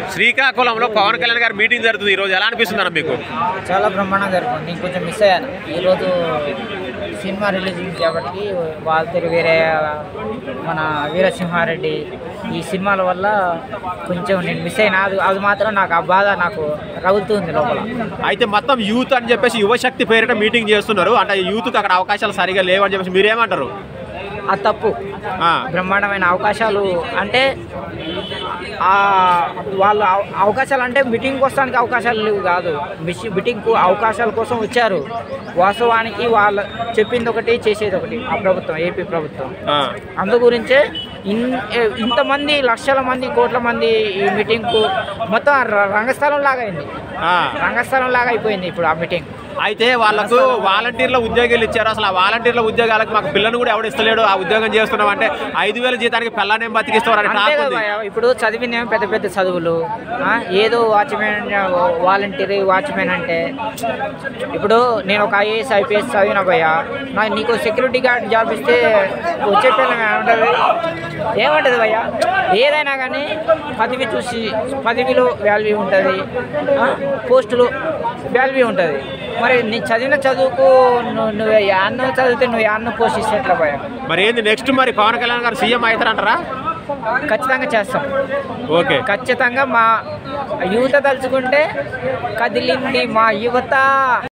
శ్రీకాకుళంలో పవన్ కళ్యాణ్ గారి మీటింగ్ జరుగుతుంది ఈ రోజు ఎలా అనిపిస్తుంది అన్న మీకు చాలా బ్రహ్మాండంగా జరుగుతుంది నేను కొంచెం మిస్ అయ్యాను ఈరోజు సినిమా రిలీజ్ ఉంది కాబట్టి వాళ్ళతో వేరే మన వీరసింహారెడ్డి ఈ సినిమాల వల్ల కొంచెం నేను మిస్ అయినా అది అది మాత్రం నాకు ఆ బాధ నాకు రగులుతుంది లోపల అయితే మొత్తం యూత్ అని చెప్పేసి యువశక్తి పేరిట మీటింగ్ చేస్తున్నారు అంటే యూత్కి అక్కడ అవకాశాలు సరిగా లేవని చెప్పేసి మీరేమంటారు ఆ తప్పు ఆ, బ్రహ్మాండమైన అవకాశాలు అంటే ఆ వాళ్ళ అవ- అవకాశాలు అంటే మీటింగ్ వస్తానికి అవకాశాలు లేవు కాదు మిషి మీటింగ్కు అవకాశాల కోసం వచ్చారు వాస్తవానికి వాళ్ళ చెప్పింది ఒకటి చేసేది ఒకటి ఆ ప్రభుత్వం ఏపీ ప్రభుత్వం ఆ, అందు గురించే ఇన్ ఏ- ఇంతమంది లక్షల మంది కోట్ల మంది ఈ మీటింగ్కు మొత్తం ర- రంగస్థలం లాగా అయింది ఆ. రంగస్థలం లాగా అయిపోయింది ఇప్పుడు ఆ మీటింగ్ అయితే వాళ్ళకు వాలంటీర్ల ఉద్యోగాలు ఇచ్చారు అసలు ఆ వాలంటీర్ల ఉద్యోగాలకు మాకు పిల్లని కూడా ఎవడు ఇస్తలేడు ఆ ఉద్యోగం చేస్తున్నాం అంటే ఐదు వేల జీతానికి పిల్లని బతికిస్తామని అంతే టాక్ కదా ఉంది భయ్యా, ఇప్పుడు చదివిందేమో పెద్ద పెద్ద చదువులు ఆ, ఏదో వాచ్మెన్ వాలంటీర్ వాచ్మెన్ అంటే ఇప్పుడు నేను ఒక ఐఏఎస్ ఐపీఎస్ చదివిన భయ్య నా నీకు సెక్యూరిటీ గార్డ్ జాబ్ ఇస్తే వచ్చే పిల్లలు ఏమంటుంది ఏమంటుంది భయ్య ఏదైనా కానీ పదవి చూసి పదవిలో వాల్యూ ఉంటుంది పోస్టులు వాల్యూ ఉంటుంది మరి నీ చదివిన చదువుకు నువ్వు నువ్వు యాన్నో చదివితే నువ్వు యాన్నో పోస్ట్ ఇస్తే ఎట్లా భయ్యా మరి ఏంది నెక్స్ట్ మరి పవన్ కళ్యాణ్ గారు సీఎం అవుతారంటారా ఖచ్చితంగా చేస్తాం ఓకే ఖచ్చితంగా మా యువత తలుచుకుంటే కదిలింది మా యువత